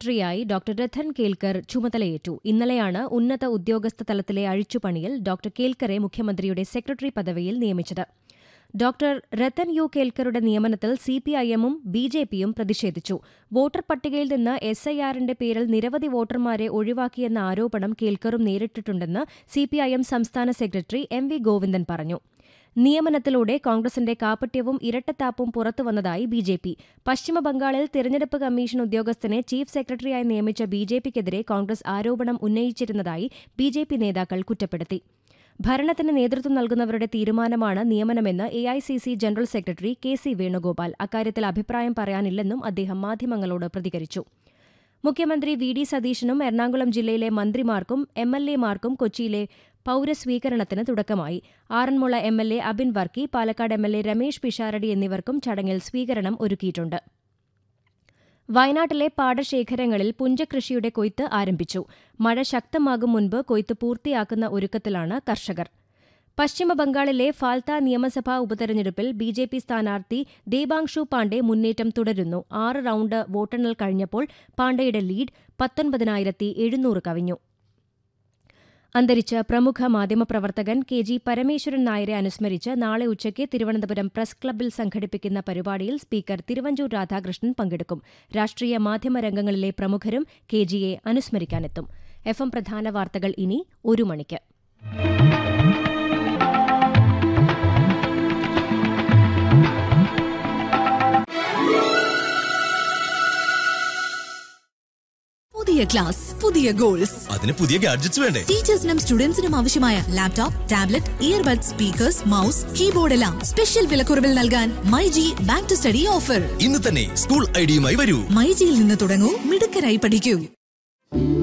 സെക്രട്ടറിയായി ഡോക്ടർ രഥൻ കേൽക്കർ ചുമതലയേറ്റു ഇന്നലെയാണ് ഉന്നത ഉദ്യോഗസ്ഥ തലത്തിലെ അഴിച്ചുപണിയിൽ ഡോക്ടർ കേൽക്കറെ മുഖ്യമന്ത്രിയുടെ സെക്രട്ടറി പദവിയിൽ നിയമിച്ചത് ഡോക്ടർ രത്തൻ യു കേൽക്കറുടെ നിയമനത്തിൽ സിപിഐഎമ്മും ബി ജെ പിയും പ്രതിഷേധിച്ചു വോട്ടർ പട്ടികയിൽ നിന്ന് എസ് ഐ ആറിന്റെ പേരിൽ നിരവധി വോട്ടർമാരെ ഒഴിവാക്കിയെന്ന ആരോപണം കേൽക്കറും നേരിട്ടിട്ടുണ്ടെന്ന് സിപിഐഎം സംസ്ഥാന സെക്രട്ടറി എം വി ഗോവിന്ദൻ പറഞ്ഞു നിയമനത്തിലൂടെ കോൺഗ്രസിന്റെ കാപട്യവും ഇരട്ടത്താപ്പും പുറത്തുവന്നതായി ബി ജെ പി പശ്ചിമബംഗാളിൽ തിരഞ്ഞെടുപ്പ് കമ്മീഷൻ ഉദ്യോഗസ്ഥനെ ചീഫ് സെക്രട്ടറിയായി നിയമിച്ച ബി ജെ പിക്കെതിരെ കോൺഗ്രസ് ആരോപണം ഉന്നയിച്ചിരുന്നതായി ബി ജെ പി നേതാക്കൾ കുറ്റപ്പെടുത്തി ഭരണത്തിന് നേതൃത്വം നൽകുന്നവരുടെ തീരുമാനമാണ് നിയമനമെന്ന് A I C C general secretary K C Venugopal അക്കാര്യത്തിൽ അഭിപ്രായം പറയാനില്ലെന്നും അദ്ദേഹം മാധ്യമങ്ങളോട് പ്രതികരിച്ചു മുഖ്യമന്ത്രി വി ഡി സതീശനും എറണാകുളം ജില്ലയിലെ മന്ത്രിമാർക്കും എം എൽ എമാർക്കും കൊച്ചിയിലെ പൌരസ്വീകരണത്തിന് തുടക്കമായി Aranmula M L A Abin Varkey Palakkad M L A Ramesh Pisharody എന്നിവർക്കും ചടങ്ങിൽ സ്വീകരണം ഒരുക്കിയിട്ടുണ്ട് വയനാട്ടിലെ പാടശേഖരങ്ങളിൽ പുഞ്ചകൃഷിയുടെ കൊയ്ത്ത് ആരംഭിച്ചു മഴ ശക്തമാകും മുൻപ് കൊയ്ത്ത് പൂർത്തിയാക്കുന്ന ഒരുക്കത്തിലാണ് കർഷകർ പശ്ചിമബംഗാളിലെ ഫാൽത്ത നിയമസഭാ ഉപതെരഞ്ഞെടുപ്പിൽ ബി ജെ പി സ്ഥാനാർത്ഥി ദേബാങ്ഷു പാണ്ഡെ മുന്നേറ്റം തുടരുന്നു ആറ് റൌണ്ട് വോട്ടെണ്ണൽ കഴിഞ്ഞപ്പോൾ പാണ്ഡെയുടെ ലീഡ് പത്തൊൻപതിനായിരത്തി എഴുന്നൂറ് കവിഞ്ഞു അന്തരിച്ച പ്രമുഖ മാധ്യമപ്രവർത്തകൻ കെ ജി പരമേശ്വരൻ നായരെ അനുസ്മരിച്ച് നാളെ ഉച്ചയ്ക്ക് തിരുവനന്തപുരം പ്രസ് ക്ലബ്ബിൽ സംഘടിപ്പിക്കുന്ന പരിപാടിയിൽ സ്പീക്കർ തിരുവഞ്ചൂർ രാധാകൃഷ്ണൻ പങ്കെടുക്കും രാഷ്ട്രീയ മാധ്യമരംഗങ്ങളിലെ പ്രമുഖരും കെ ജിയെ അനുസ്മരിക്കാനെത്തും എഫ് എം പ്രധാന വാർത്തകൾ ഇനി ഒരു മണിക്ക് പുതിയ ക്ലാസ് പുതിയ ഗോൾസ് അതിന് പുതിയ ഗാഡ്ജറ്റ്സ് വേണ്ടേ ടീച്ചേഴ്സിനും സ്റ്റുഡൻസിനും ആവശ്യമായ laptop tablet earbud speakers mouse keyboard എല്ലാം സ്പെഷ്യൽ വിലക്കുറവിൽ നൽകാൻ myG back to study offer ഇന്ന് തന്നെ സ്കൂൾ ഐഡിയുമായി വരൂ മൈ ജിയിൽ നിന്ന് തുടങ്ങൂ മിടുക്കരായി പഠിക്കൂ